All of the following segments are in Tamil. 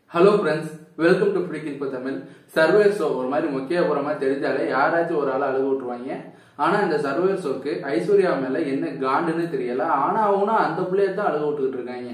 hello friends welcome to freak info Tamil சர்வேர் ஷோ ஒரு மாதிரி முக்கிய போற மாதிரி தெரிஞ்சாலே யாராச்சும் ஒரு ஆளை அழுக விட்டுருவாங்க ஆனா இந்த சர்வேர் ஷோக்கு ஐஸ்வர்யா மேல என்ன காண்டுன்னு தெரியல ஆனா அவனா அந்த பிள்ளைய தான் அழுக விட்டுக்கிட்டு இருக்காங்க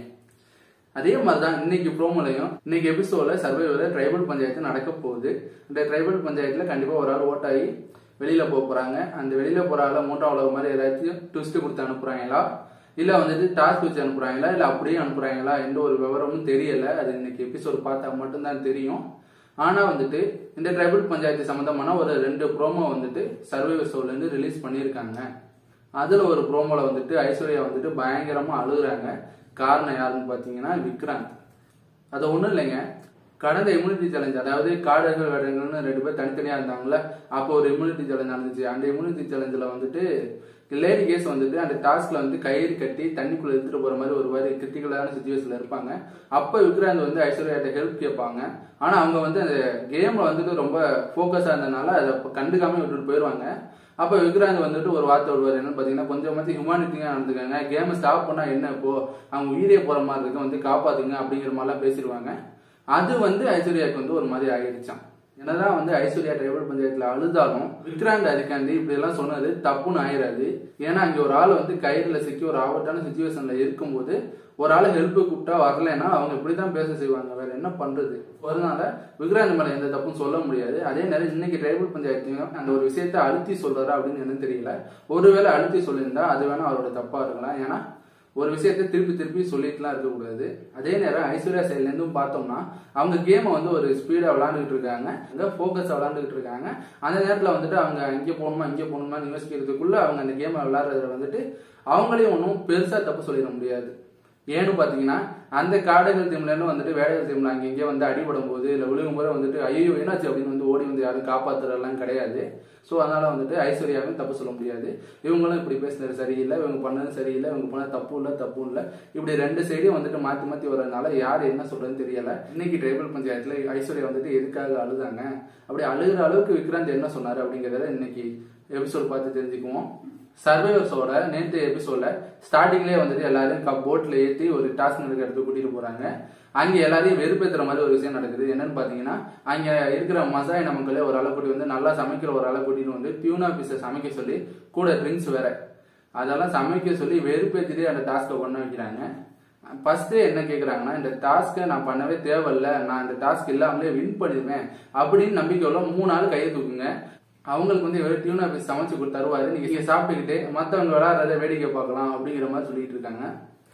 அதே மாதிரிதான் இன்னைக்கு ப்ரோமோலையும் இன்னைக்கு எபிசோட்ல சர்வேவர ட்ரைபல் பஞ்சாயத்து நடக்க போகுது இந்த ட்ரைபல் பஞ்சாயத்துல கண்டிப்பா ஒரு ஆள் ஓட்டாகி வெளியில போக போறாங்க அந்த வெளியில போற ஆள மூன்றாம் உலக மாதிரி ஏதாச்சும் ட்விஸ்ட் கொடுத்து அனுப்புறாங்களா இல்ல வந்துட்டு டாஸ்க் வச்சு அனுப்புறாங்களா இல்ல அப்படியே அனுப்புறாங்களா எந்த ஒரு விவரமும் தெரியல அது இன்னைக்கு எபிசோட் பார்த்தா மட்டும்தான் தெரியும் ஆனா வந்துட்டு இந்த ட்ரைபல் பஞ்சாயத்து சம்பந்தமான ஒரு ரெண்டு ப்ரோமோ வந்துட்டு சர்வே ஷோல இருந்து ரிலீஸ் பண்ணியிருக்காங்க அதுல ஒரு ப்ரோமோல வந்துட்டு ஐஸ்வர்யா வந்துட்டு பயங்கரமா அழுகுறாங்க காரணம் யாருன்னு பாத்தீங்கன்னா விக்ராந்த் அது ஒண்ணும் இல்லைங்க கடந்த இம்யூனிட்டி சேலஞ்ச் அதாவது காடுகள் வேடங்கள்னு ரெண்டு பேர் தனித்தனியா இருந்தாங்கல்ல அப்போ ஒரு இம்யூனிட்டி சேலஞ்ச் நடந்துச்சு அந்த இம்யூனிட்டி சேலஞ்சில் வந்துட்டு லேடி கேஸ் வந்துட்டு அந்த டாஸ்க்ல வந்து கயிறு கட்டி தண்ணிக்குள்ள எடுத்துட்டு போற மாதிரி ஒரு மாதிரி கிரிட்டிக்கலான சுச்சுவேஷன்ல இருப்பாங்க அப்ப விக்ராந்த் வந்து ஐஸ்வர்யாட்ட ஹெல்ப் கேட்பாங்க ஆனா அவங்க வந்து அந்த கேம்ல வந்துட்டு ரொம்ப ஃபோக்கஸா இருந்தனால அதை கண்டுக்காம விட்டுட்டு போயிடுவாங்க அப்ப விக்ராந்த் வந்துட்டு ஒரு வார்த்தை விடுவார் என்னன்னு பாத்தீங்கன்னா கொஞ்சமாச்சும் ஹியூமானிட்டியா நடந்துக்காங்க கேமை ஸ்டாப் பண்ணா என்ன இப்போ அவங்க உயிரே போற மாதிரி இருக்கு வந்து காப்பாத்துங்க அப்படிங்கிற மாதிரிலாம் பேசிடுவாங்க அது வந்து ஐஸ்வர்யாவுக்கு வந்து ஒரு மாதிரி ஆயிடுச்சான் என்னதான் வந்து ஐஸ்வர்யா டிரைவர் பஞ்சாயத்துல அழுதாலும் விக்ராந்த் அதுக்காண்டி இப்படி எல்லாம் சொன்னது தப்புன்னு ஆயிராது ஏன்னா அங்க ஒரு ஆள் வந்து கயிறுல சிக்கி ஒரு ஆபத்தான சுச்சுவேஷன்ல இருக்கும்போது ஒரு ஆளை ஹெல்ப் கூப்பிட்டா வரலைன்னா அவங்க இப்படிதான் பேச செய்வாங்க வேற என்ன பண்றது அதனால விக்ராந்த் மேல எந்த தப்பும் சொல்ல முடியாது அதே நேரம் இன்னைக்கு டிரைவர் பஞ்சாயத்தையும் அந்த ஒரு விஷயத்த அழுத்தி சொல்றாரா அப்படின்னு என்ன தெரியல ஒருவேளை அழுத்தி சொல்லியிருந்தா அது வேணா அவரோட தப்பா இருக்கலாம் ஏன்னா ஒரு விஷயத்த திருப்பி திருப்பி சொல்லிட்டுலாம் இருக்கக்கூடாது அதே நேரம் ஐஸ்வர்யா சைட்ல இருந்தும் பார்த்தோம்னா அவங்க கேமை வந்து ஒரு ஸ்பீடா விளாண்டுட்டு இருக்காங்க அங்க ஃபோக்கஸா விளாண்டுட்டு இருக்காங்க அந்த நேரத்துல வந்துட்டு அவங்க இங்கே போகணுமா இங்கே போகணுமா யோசிக்கிறதுக்குள்ள அவங்க அந்த கேமை விளாடுறதுல வந்துட்டு அவங்களையும் ஒன்றும் பெருசா தப்பு சொல்லிட முடியாது ஏன்னு பாத்தீங்கன்னா அந்த காடுகள் டீம்ல வந்துட்டு வேடைகள் டீம்ல அங்க இங்கே வந்து அடிபடும் போது இல்ல விழுகும் போது வந்துட்டு ஐயோ என்னாச்சு அப்படின்னு வந்து ஓடி வந்து யாரும் காப்பாத்துறதெல்லாம் கிடையாது ஸோ அதனால வந்துட்டு ஐஸ்வர்யாவும் தப்பு சொல்ல முடியாது இவங்களும் இப்படி பேசுனது சரியில்லை இவங்க பண்ணது சரியில்லை இவங்க பண்ணது தப்பு இல்லை தப்பு இல்லை இப்படி ரெண்டு சைடையும் வந்துட்டு மாத்தி மாத்தி வர்றதுனால யார் என்ன சொல்றதுன்னு தெரியல இன்னைக்கு ட்ரைபல் பஞ்சாயத்துல ஐஸ்வர்யா வந்துட்டு எதுக்காக அழுதாங்க அப்படி அழுகிற அளவுக்கு விக்ராந்த் என்ன சொன்னாரு அப்படிங்கறத இன்னைக்கு எபிசோட் பார்த்து தெரிஞ்சுக்குவோம் சர்வைவர்ஸோட நேற்று எபிசோட்ல ஸ்டார்டிங்லேயே வந்துட்டு எல்லாரும் போட்ல ஏற்றி ஒரு டாஸ்க் நடக்கிற இடத்துக்கு கூட்டிட்டு போறாங்க அங்க எல்லாரையும் வெறுப்பேத்துற மாதிரி ஒரு விஷயம் நடக்குது என்னன்னு பாத்தீங்கன்னா அங்க இருக்கிற மசாய் நமக்களே ஒரு ஆளை கூட்டி வந்து நல்லா சமைக்கிற ஒரு ஆளை கூட்டிட்டு வந்து டியூனா பீஸை சமைக்க சொல்லி கூட ட்ரிங்க்ஸ் வேற அதெல்லாம் சமைக்க சொல்லி வெறுப்பேத்திட்டு அந்த டாஸ்க்கை பண்ண வைக்கிறாங்க ஃபர்ஸ்ட் என்ன கேக்குறாங்கன்னா இந்த டாஸ்க்கை நான் பண்ணவே தேவையில்ல நான் இந்த டாஸ்க் இல்லாமலே வின் பண்ணிடுவேன் அப்படின்னு நம்பிக்கையுள்ள மூணு நாள் கையை தூக்குங்க அவங்களுக்கு வந்து இவர் டியூனா பீஸ் சமைச்சு கொடுத்தாருவாரு நீங்க சாப்பிட்டுக்கிட்டு மத்தவங்க விளையாடுறத வேடிக்கை பார்க்கலாம் அப்படிங்கிற மாதிரி சொல்லிட்டு இருக்காங்க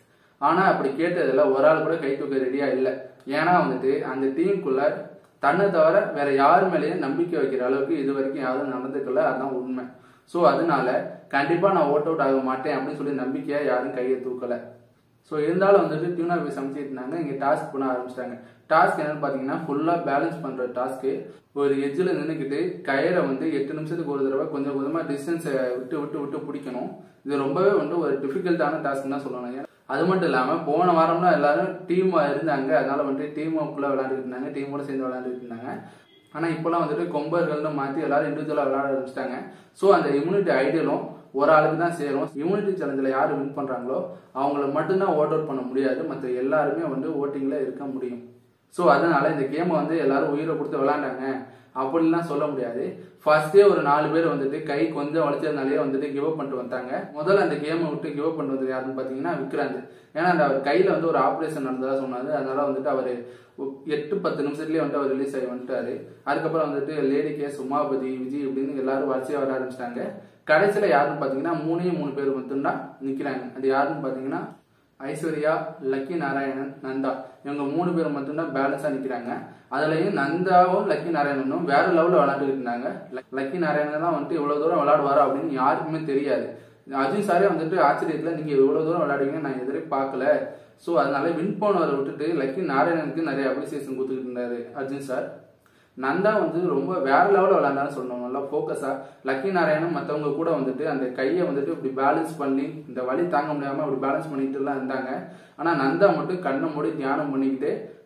ஆனா அப்படி கேட்டதுல ஒரு ஆள் கூட கை தூக்க ரெடியா இல்லை ஏன்னா வந்துட்டு அந்த டீமுக்குள்ள தன்னை தவிர வேற யாரு மேலேயும் நம்பிக்கை வைக்கிற அளவுக்கு இது வரைக்கும் யாரும் நடந்துக்கல அதுதான் உண்மை ஸோ அதனால கண்டிப்பா நான் ஓட் அவுட் ஆக மாட்டேன் அப்படின்னு சொல்லி நம்பிக்கையா யாரும் கையை தூக்கல ஸோ இருந்தாலும் வந்துட்டு டியூனா போய் சமைச்சிட்டு இருந்தாங்க இங்கே டாஸ்க் பண்ண ஆரம்பிச்சிட்டாங்க டாஸ்க் என்னன்னு பார்த்தீங்கன்னா ஃபுல்லாக பேலன்ஸ் பண்ணுற டாஸ்க்கு ஒரு எஜ்ஜில் நின்றுக்கிட்டு கயிறை வந்து எட்டு நிமிஷத்துக்கு ஒரு தடவை கொஞ்சம் கொஞ்சமாக டிஸ்டன்ஸை விட்டு விட்டு விட்டு பிடிக்கணும் இது ரொம்பவே வந்து ஒரு டிஃபிகல்ட்டான டாஸ்க் தான் சொல்லணும் அது மட்டும் இல்லாமல் போன வாரம்லாம் எல்லாரும் டீம் இருந்தாங்க அதனால வந்துட்டு டீமுக்குள்ளே விளையாண்டுட்டு இருந்தாங்க டீமோட சேர்ந்து விளையாண்டுட்டு இருந்தாங்க ஆனால் இப்போலாம் வந்துட்டு கொம்பர்கள்னு மாற்றி எல்லாரும் இண்டிவிஜுவலாக விளையாட ஆரம்பிச்சிட்டாங்க ஸோ அந்த இம்யூனிட்டி ஐடியலும் ஒரு ஆளுக்கு தான் சேரும் இம்யூனிட்டி சேலஞ்சில் யார் வின் பண்ணுறாங்களோ அவங்கள மட்டும்தான் ஓட் அவுட் பண்ண முடியாது மற்ற எல்லாருமே வந்து ஓட்டிங்கில் இருக்க முடியும் ஸோ அதனால இந்த கேமை வந்து எல்லாரும் உயிரை கொடுத்து விளாண்டாங்க அப்படிலாம் சொல்ல முடியாது ஃபர்ஸ்டே ஒரு நாலு பேர் வந்துட்டு கை கொஞ்சம் வளைச்சதுனாலே வந்துட்டு கிவ் அப் பண்ணிட்டு வந்தாங்க முதல்ல அந்த கேமை விட்டு கிவ் அப் பண்ணிட்டு வந்தது யாருன்னு பார்த்தீங்கன்னா விக்ராந்த் ஏன்னா அந்த அவர் கையில் வந்து ஒரு ஆப்ரேஷன் நடந்ததா சொன்னாரு அதனால வந்துட்டு அவர் எட்டு பத்து நிமிஷத்துலேயே வந்துட்டு அவர் ரிலீஸ் ஆகி வந்துட்டாரு அதுக்கப்புறம் வந்துட்டு லேடி கேஸ் உமாபதி விஜய் இப்படின்னு எல்லாரும் வரிசையாக வர ஆரம்பிச்சிட்டாங்க கடைசியில யாருன்னு பாத்தீங்கன்னா மூணே மூணு பேர் மட்டும்தான் நிக்கிறாங்க அது யாருன்னு பாத்தீங்கன்னா ஐஸ்வர்யா லக்கி நாராயணன் நந்தா இவங்க மூணு பேர் மட்டும்தான் பேலன்ஸா நிக்கிறாங்க அதுலயும் நந்தாவும் லக்கி நாராயணனும் வேற லெவல்ல விளையாண்டுட்டு இருந்தாங்க லக்கி நாராயணன் தான் வந்துட்டு இவ்வளவு தூரம் விளையாடுவாரா அப்படின்னு யாருக்குமே தெரியாது அர்ஜுன் சாரே வந்துட்டு ஆச்சரியத்துல நீங்க இவ்வளவு தூரம் விளையாடுவீங்க நான் எதிரே பார்க்கல ஸோ அதனால வின் போனவரை விட்டுட்டு லக்கி நாராயணனுக்கு நிறைய அப்ரிசியேஷன் கொடுத்துட்டு இருந்தாரு அர்ஜுன் சார் நந்தா வந்து ரொம்ப வேற லெவலில் விளையாண்டான்னு சொல்லணும் நல்லா ஃபோக்கஸா லக்கி நாராயணன் மற்றவங்க கூட வந்துட்டு அந்த கையை வந்துட்டு இப்படி பேலன்ஸ் பண்ணி இந்த வலி தாங்க முடியாம இப்படி பேலன்ஸ் பண்ணிட்டு எல்லாம் இருந்தாங்க ஆனா நந்தா மட்டும் கண்ணை மூடி தியானம் பண்ணிக்கிட்டு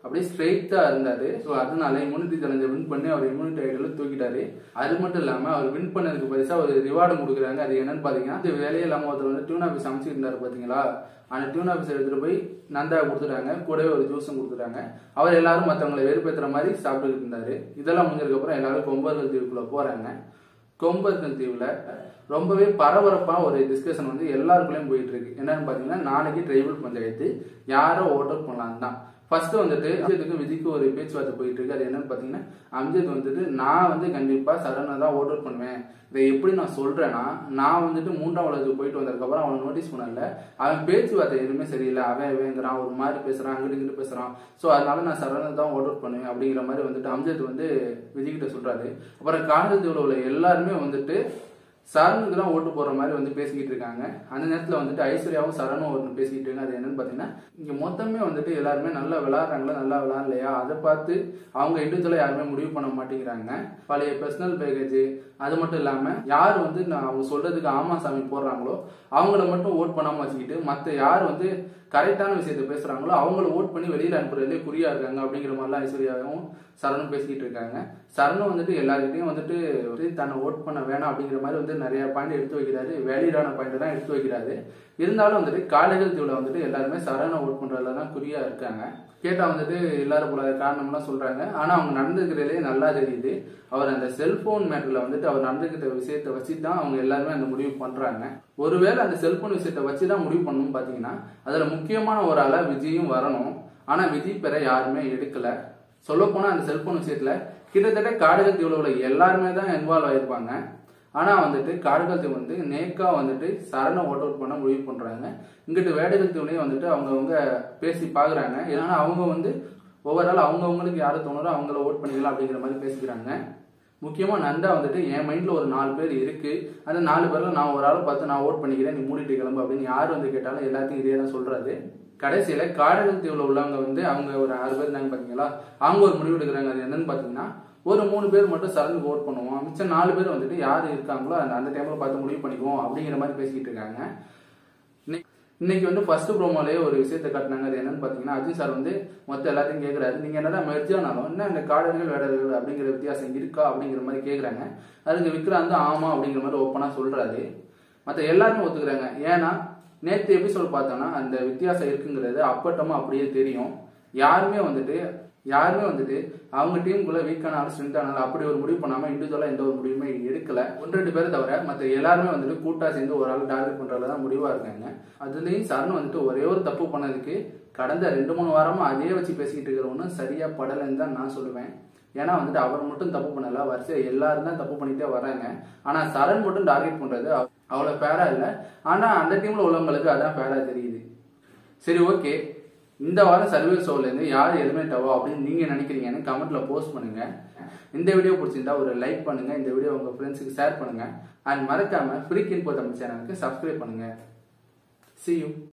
அப்படியே ஸ்ட்ரெயிட்டா இருந்தாரு ஸோ அதனால இம்யூனிட்டி சேலஞ்சை வின் பண்ணி அவர் இம்யூனிட்டி ஐடியில் தூக்கிட்டாரு அது மட்டும் இல்லாம அவர் வின் பண்ணதுக்கு பரிசா ஒரு ரிவார்டு கொடுக்குறாங்க அது என்னன்னு பாத்தீங்கன்னா இந்த வேலையே இல்லாம ஒருத்தர் வந்து டியூன் ஆஃபீஸ் அமைச்சிட்டு இருந்தாரு பாத்தீங்களா அந்த டியூன் ஆஃபீஸ் எடுத்துட்டு போய் நந்தா கொடுத்துட்டாங்க கூடவே ஒரு ஜூஸும் கொடுத்துட்டாங்க அவர் எல்லாரும் மற்றவங்களை வெறுப்பேற்றுற மாதிரி சாப்பிட்டுக்கிட்டு இருந்தாரு இதெல்லாம் முடிஞ்சதுக்கு அப்புறம் எல்லாரும் கொம்பர்கள் தீவுக்குள்ள போறாங்க கொம்பர்கள் தீவுல ரொம்பவே பரபரப்பா ஒரு டிஸ்கஷன் வந்து எல்லாருக்குள்ளயும் போயிட்டு இருக்கு என்னன்னு பாத்தீங்கன்னா நாளைக்கு ட்ரைபல் பஞ்சாயத்து யாரோ ஓட் அவுட் பண்ணலாம் தான் ஃபர்ஸ்ட் வந்துட்டு அம்ஜதுக்கும் விதிக்கு ஒரு பேச்சுவார்த்தை போயிட்டு இருக்கு அது என்னன்னு பாத்தீங்கன்னா அம்ஜத் வந்துட்டு நான் வந்து கண்டிப்பா சரணை தான் ஓட் அவுட் பண்ணுவேன் இதை எப்படி நான் சொல்றேன்னா நான் வந்துட்டு மூன்றாம் உலகத்துக்கு போயிட்டு வந்ததுக்கு அப்புறம் அவன் நோட்டீஸ் பண்ணல அவன் பேச்சுவார்த்தை எதுவுமே சரியில்லை அவன் இவங்கிறான் ஒரு மாதிரி பேசுறான் அங்கிட்டு இங்கிட்டு பேசுறான் ஸோ அதனால நான் சரணை தான் ஓட் அவுட் பண்ணுவேன் அப்படிங்கிற மாதிரி வந்துட்டு அம்ஜத் வந்து விஜய்கிட்ட சொல்றாரு அப்புறம் காங்கிரஸ் உள்ள எல்லாருமே வந்துட்டு சரணுக்கு தான் ஓட்டு போடுற மாதிரி வந்து பேசிக்கிட்டு இருக்காங்க அந்த நேரத்தில் வந்துட்டு ஐஸ்வர்யாவும் சரணும் ஒன்று பேசிக்கிட்டு இருக்காங்க அது என்னன்னு பார்த்தீங்கன்னா இங்கே மொத்தமே வந்துட்டு எல்லாருமே நல்லா விளாட்றாங்களா நல்லா விளாட்லையா அதை பார்த்து அவங்க இண்டிவிஜுவலாக யாருமே முடிவு பண்ண மாட்டேங்கிறாங்க பழைய பர்சனல் பேக்கேஜ் அது மட்டும் இல்லாமல் யார் வந்து நான் அவங்க சொல்றதுக்கு ஆமா சாமி போடுறாங்களோ அவங்கள மட்டும் ஓட் பண்ணாமல் வச்சுக்கிட்டு மற்ற யார் வந்து கரெக்டான விஷயத்த பேசுறாங்களோ அவங்கள ஓட் பண்ணி வெளியில அனுப்புறதுலே குறியா இருக்காங்க அப்படிங்கிற மாதிரிலாம் ஐஸ்வர்யாவும் சரணும் பேசிக்கிட்டு இருக்காங்க சரணும் வந்துட்டு எல்லாருக்கிட்டையும் வந்துட்டு வந்து தன்னை ஓட் பண்ண வேணாம் அப்படிங்கிற மாதிரி வந்து நிறைய பாயிண்ட் எடுத்து வைக்கிறாரு வேலிடான பாயிண்ட் தான் எடுத்து வைக்கிறாரு இருந்தாலும் வந்துட்டு காலைகள் தீவுல வந்துட்டு எல்லாருமே சரணை ஓட் பண்றதுல தான் குறியா இருக்காங்க கேட்டா வந்துட்டு எல்லாரும் போல காரணம்லாம் சொல்றாங்க ஆனா அவங்க நடந்துக்கிறதுலே நல்லா தெரியுது அவர் அந்த செல்போன் மேட்டர்ல வந்துட்டு அவர் நடந்துக்கிட்ட விஷயத்த வச்சு தான் அவங்க எல்லாருமே அந்த முடிவு பண்றாங்க ஒருவேளை அந்த செல்போன் விஷயத்த வச்சு தான் முடிவு பண்ணணும் பாத்தீங்கன்னா அதுல முக்கியமான ஒரு ஆளா விஜயும் வரணும் ஆனா விஜய் பெற யாருமே எடுக்கல சொல்ல போனா அந்த செல்போன் விஷயத்துல கிட்டத்தட்ட காடுகள் தீவுல உள்ள எல்லாருமே தான் இன்வால்வ் ஆயிருப்பாங்க ஆனா வந்துட்டு காடுகள் தீவு வந்து நேக்கா வந்துட்டு சரண ஓட் அவுட் பண்ண முடிவு பண்றாங்க இங்கிட்டு வேடுகள் தீவுலையும் வந்துட்டு அவங்கவுங்க பேசி பாக்குறாங்க ஏன்னா அவங்க வந்து ஒவ்வொரு நாள் அவங்கவுங்களுக்கு யாரை தோணுறோ அவங்கள ஓட் பண்ணிக்கலாம் அப்படிங்கிற மாதிரி பேசிக்கிறாங்க முக்கியமா நந்தா வந்துட்டு என் மைண்ட்ல ஒரு நாலு பேர் இருக்கு அந்த நாலு பேர்ல நான் ஒரு ஆளை பார்த்து நான் ஓட் பண்ணிக்கிறேன் நீ மூடிட்டு கிளம்பு அப்படின்னு யார் வந்து கேட்டாலும் எல்லாத்தையும் இதே தான் சொல்றாரு கடைசியில காடகல் தீவுல உள்ளவங்க வந்து அவங்க ஒரு ஆறு பேர் இருந்தாங்க பாத்தீங்களா அவங்க ஒரு முடிவு எடுக்கிறாங்க அது என்னன்னு பாத்தீங்கன்னா ஒரு மூணு பேர் மட்டும் சரணுக்கு ஓட் பண்ணுவோம் மிச்சம் நாலு பேர் வந்துட்டு யார் இருக்காங்களோ அந்த அந்த டைம்ல பார்த்து முடிவு பண்ணிக்குவோம் அப்படிங்கிற மாதிரி பேசிக்கிட்டு இருக்காங்க இன்னைக்கு- இன்னைக்கு வந்து ஃபர்ஸ்ட் ப்ரோமோலயே ஒரு விஷயத்தை காட்டினாங்க அது என்னன்னு பாத்தீங்கன்னா அஜய் சார் வந்து மொத்த எல்லாத்தையும் கேக்குறாரு நீங்க என்னடா மெர்ஜ் ஆனாலும் என்ன இந்த காடர்கள் வேடர்கள் அப்படிங்கிற வித்தியாசம் இருக்கா அப்படிங்கிற மாதிரி கேக்குறாங்க அதுக்கு விக்ராந்த் ஆமா அப்படிங்கிற மாதிரி ஓப்பனா சொல்றாரு மத்த எல்லாருமே ஒத்துக்கிறாங்க ஏன்னா நேற்று எபிசோட் பார்த்தோம்னா அந்த வித்தியாசம் இருக்குங்கிறது அப்பட்டமா அப்படியே தெரியும் யாருமே வந்துட்டு யாருமே வந்துட்டு அவங்க டீமுக்குள்ள வீக்கான ஆள் ஸ்ட்ரென்த் ஆனாலும் அப்படி ஒரு முடிவு பண்ணாம இண்டிவிஜுவலா எந்த ஒரு முடிவுமே எடுக்கல ஒன்று ரெண்டு பேரை தவிர மற்ற எல்லாருமே வந்துட்டு கூட்டா சேர்ந்து ஒரு ஆள் டார்கெட் பண்றதுல தான் முடிவா இருக்காங்க அதுலயும் சரண் வந்துட்டு ஒரே ஒரு தப்பு பண்ணதுக்கு கடந்த ரெண்டு மூணு வாரமா அதே வச்சு பேசிக்கிட்டு இருக்கிறவனு சரியா படலைன்னு தான் நான் சொல்லுவேன் ஏன்னா வந்துட்டு அவர் மட்டும் தப்பு பண்ணல வரிசையா எல்லாரும் தான் தப்பு பண்ணிட்டே வராங்க ஆனா சரண் மட்டும் டார்கெட் பண்றது அவ்- அவ்வளவு ஃபேரா இல்ல ஆனா அந்த டீம்ல உள்ளவங்களுக்கு அதான் ஃபேரா தெரியுது சரி ஓகே இந்த வாரம் சர்வே ஷோல இருந்து யார் எலிமெண்ட் ஆவோ அப்படின்னு நீங்க நினைக்கிறீங்கன்னு கமெண்ட்ல போஸ்ட் பண்ணுங்க இந்த வீடியோ பிடிச்சிருந்தா ஒரு லைக் பண்ணுங்க இந்த வீடியோ உங்க ஃப்ரெண்ட்ஸுக்கு ஷேர் பண்ணுங்க அண்ட் மறக்காம ஃப்ரீக் இன்போ தமிழ் சேனலுக்கு சப்ஸ்கிரைப் பண்ணுங்க see you